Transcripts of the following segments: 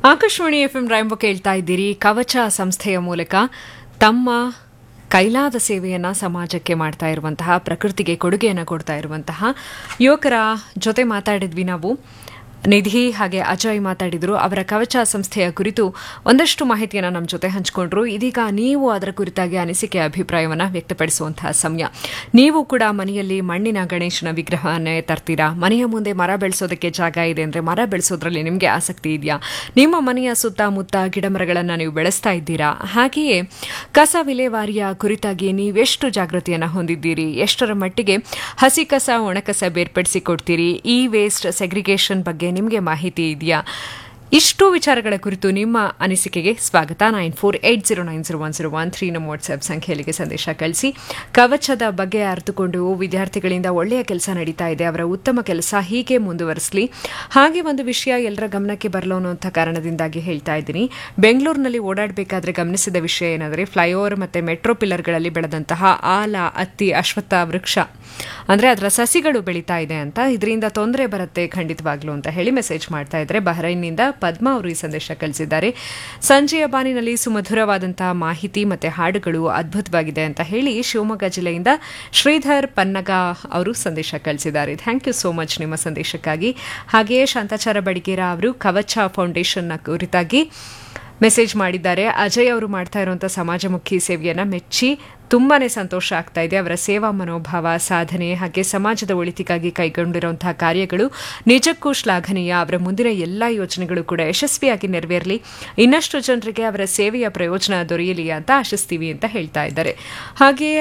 Akashvani F M ರಾಯಂಬ ಕೇಳ್ತಾ ಇದ್ದೀರಿ ಕವಚ ಸಂಸ್ಥೆಯ ಮೂಲಕ ತಮ್ಮ ಕೈಲಾದ ಸೇವೆಯನ್ನ ಸಮಾಜಕ್ಕೆ ಮಾಡ್ತಾ ಇರುವಂತಹ ಪ್ರಕೃತಿಗೆ ಕೊಡುಗೆಯನ್ನು ಕೊಡ್ತಾ ಇರುವಂತಹ ಯುವಕರ ಜೊತೆ ಮಾತಾಡಿದ್ವಿ ನಾವು ನಿಧಿ ಹಾಗೆ ಅಜಯ್ ಮಾತಾಡಿದ್ರು ಅವರ ಕವಚ ಸಂಸ್ಥೆಯ ಕುರಿತು ಒಂದಷ್ಟು ಮಾಹಿತಿಯನ್ನು ನಮ್ಮ ಜೊತೆ ಹಂಚಿಕೊಂಡ್ರು ಇದೀಗ ನೀವು ಅದರ ಕುರಿತಾಗಿ ಅನಿಸಿಕೆ ಅಭಿಪ್ರಾಯವನ್ನು ವ್ಯಕ್ತಪಡಿಸುವಂತಹ ಸಮಯ ನೀವು ಕೂಡ ಮನೆಯಲ್ಲಿ ಮಣ್ಣಿನ ಗಣೇಶನ ವಿಗ್ರಹವನ್ನೇ ತರ್ತೀರಾ ಮನೆಯ ಮುಂದೆ ಮರ ಬೆಳೆಸೋದಕ್ಕೆ ಜಾಗ ಇದೆ ಅಂದರೆ ಮರ ಬೆಳೆಸೋದ್ರಲ್ಲಿ ನಿಮಗೆ ಆಸಕ್ತಿ ಇದೆಯಾ ನಿಮ್ಮ ಮನೆಯ ಸುತ್ತಮುತ್ತ ಗಿಡಮರಗಳನ್ನು ನೀವು ಬೆಳೆಸ್ತಾ ಇದ್ದೀರಾ ಹಾಗೆಯೇ ಕಸ ವಿಲೇವಾರಿಯ ಕುರಿತಾಗಿ ನೀವೆಷ್ಟು ಜಾಗೃತಿಯನ್ನು ಹೊಂದಿದ್ದೀರಿ ಎಷ್ಟರ ಮಟ್ಟಿಗೆ ಹಸಿ ಕಸ ಒಣಕಸ ಬೇರ್ಪಡಿಸಿ ಕೊಡ್ತೀರಿ ಈ ವೇಸ್ಟ್ ಸೆಗ್ರಿಗೇಷನ್ ಬಗ್ಗೆ ನಿಮಗೆ ಮಾಹಿತಿ ಇದೆಯಾ ಇಷ್ಟು ವಿಚಾರಗಳ ಕುರಿತು ನಿಮ್ಮ ಅನಿಸಿಕೆಗೆ ಸ್ವಾಗತ nine four eight zero nine zero one zero one three ನಮ್ಮ ವಾಟ್ಸ್ಆ್ಯಪ್ ಸಂಖ್ಯೆಯಲ್ಲಿಗೆ ಸಂದೇಶ ಕಳಿಸಿ ಕವಚದ ಬಗ್ಗೆ ಅರ್ಥಕೊಂಡು ವಿದ್ಯಾರ್ಥಿಗಳಿಂದ ಒಳ್ಳೆಯ ಕೆಲಸ ನಡೀತಾ ಇದೆ ಅವರ ಉತ್ತಮ ಕೆಲಸ ಹೀಗೆ ಮುಂದುವರಿಸಲಿ ಹಾಗೆ ಒಂದು ವಿಷಯ ಎಲ್ಲರ ಗಮನಕ್ಕೆ ಬರಲು ಅನ್ನುವಂಥ ಕಾರಣದಿಂದಾಗಿ ಹೇಳ್ತಾ ಇದ್ದೀನಿ ಬೆಂಗಳೂರಿನಲ್ಲಿ ಓಡಾಡಬೇಕಾದ್ರೆ ಗಮನಿಸಿದ ವಿಷಯ ಏನಾದರೆ ಫ್ಲೈಓವರ್ ಮತ್ತು ಮೆಟ್ರೋ ಪಿಲ್ಲರ್ಗಳಲ್ಲಿ ಬೆಳೆದಂತಹ ಆಲ ಹತ್ತಿ ಅಶ್ವತ್ಥ ವೃಕ್ಷ ಅಂದರೆ ಅದರ ಸಸಿಗಳು ಬೆಳೀತಾ ಇದೆ ಅಂತ ಇದರಿಂದ ತೊಂದರೆ ಬರುತ್ತೆ ಖಂಡಿತವಾಗ್ಲೂ ಅಂತ ಹೇಳಿ ಮೆಸೇಜ್ ಮಾಡ್ತಾ ಇದ್ದಾರೆ ಬಹರೈನ್ನಿಂದ ಪದ್ಮ ಅವರು ಈ ಸಂದೇಶ ಕಳಿಸಿದ್ದಾರೆ ಸಂಜೆಯ ಬಾನಿನಲ್ಲಿ ಸುಮಧುರವಾದಂತಹ ಮಾಹಿತಿ ಮತ್ತು ಹಾಡುಗಳು ಅದ್ಭುತವಾಗಿದೆ ಅಂತ ಹೇಳಿ ಶಿವಮೊಗ್ಗ ಜಿಲ್ಲೆಯಿಂದ ಶ್ರೀಧರ್ ಪನ್ನಗ ಅವರು ಸಂದೇಶ ಕಳಿಸಿದ್ದಾರೆ ಥ್ಯಾಂಕ್ ಯು ಸೋ ಮಚ್ ನಿಮ್ಮ ಸಂದೇಶಕ್ಕಾಗಿ ಹಾಗೆಯೇ ಶಾಂತಾಚಾರ ಬಡಿಗೇರ ಅವರು ಕವಚ ಫೌಂಡೇಶನ್ನ ಕುರಿತಾಗಿ ಮೆಸೇಜ್ ಮಾಡಿದ್ದಾರೆ ಅಜಯ್ ಅವರು ಮಾಡ್ತಾ ಇರುವಂಥ ಸಮಾಜಮುಖಿ ಸೇವೆಯನ್ನು ಮೆಚ್ಚಿ ತುಂಬಾನೇ ಸಂತೋಷ ಆಗ್ತಾ ಇದೆ ಅವರ ಸೇವಾ ಮನೋಭಾವ ಸಾಧನೆ ಹಾಗೆ ಸಮಾಜದ ಒಳಿತಿಗಾಗಿ ಕೈಗೊಂಡಿರುವಂತಹ ಕಾರ್ಯಗಳು ನಿಜಕ್ಕೂ ಶ್ಲಾಘನೀಯ ಅವರ ಮುಂದಿನ ಎಲ್ಲ ಯೋಜನೆಗಳು ಕೂಡ ಯಶಸ್ವಿಯಾಗಿ ನೆರವೇರಲಿ ಇನ್ನಷ್ಟು ಜನರಿಗೆ ಅವರ ಸೇವೆಯ ಪ್ರಯೋಜನ ದೊರೆಯಲಿ ಅಂತ ಆಶಿಸ್ತೀವಿ ಅಂತ ಹೇಳ್ತಾ ಇದ್ದಾರೆ ಹಾಗೆಯೇ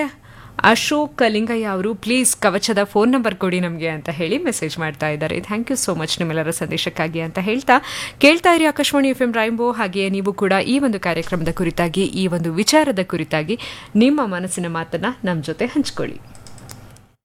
ಅಶೋಕ್ ಲಿಂಗಯ್ಯ ಅವರು ಪ್ಲೀಸ್ ಕವಚದ ಫೋನ್ ನಂಬರ್ ಕೊಡಿ ನಮಗೆ ಅಂತ ಹೇಳಿ ಮೆಸೇಜ್ ಮಾಡ್ತಾ ಇದ್ದಾರೆ ಥ್ಯಾಂಕ್ ಯು ಸೋ ಮಚ್ ನಿಮ್ಮೆಲ್ಲರ ಸಂದೇಶಕ್ಕಾಗಿ ಅಂತ ಹೇಳ್ತಾ ಕೇಳ್ತಾ ಇರಿ ಆಕಾಶವಾಣಿ ಎಫ್ ಎಂ ರಾಯಂಬೋ ಹಾಗೆಯೇ ನೀವು ಕೂಡ ಈ ಒಂದು ಕಾರ್ಯಕ್ರಮದ ಕುರಿತಾಗಿ ಈ ಒಂದು ವಿಚಾರದ ಕುರಿತಾಗಿ ನಿಮ್ಮ ಮನಸ್ಸಿನ ಮಾತನ್ನ ನಮ್ಮ ಜೊತೆ ಹಂಚ್ಕೊಳ್ಳಿ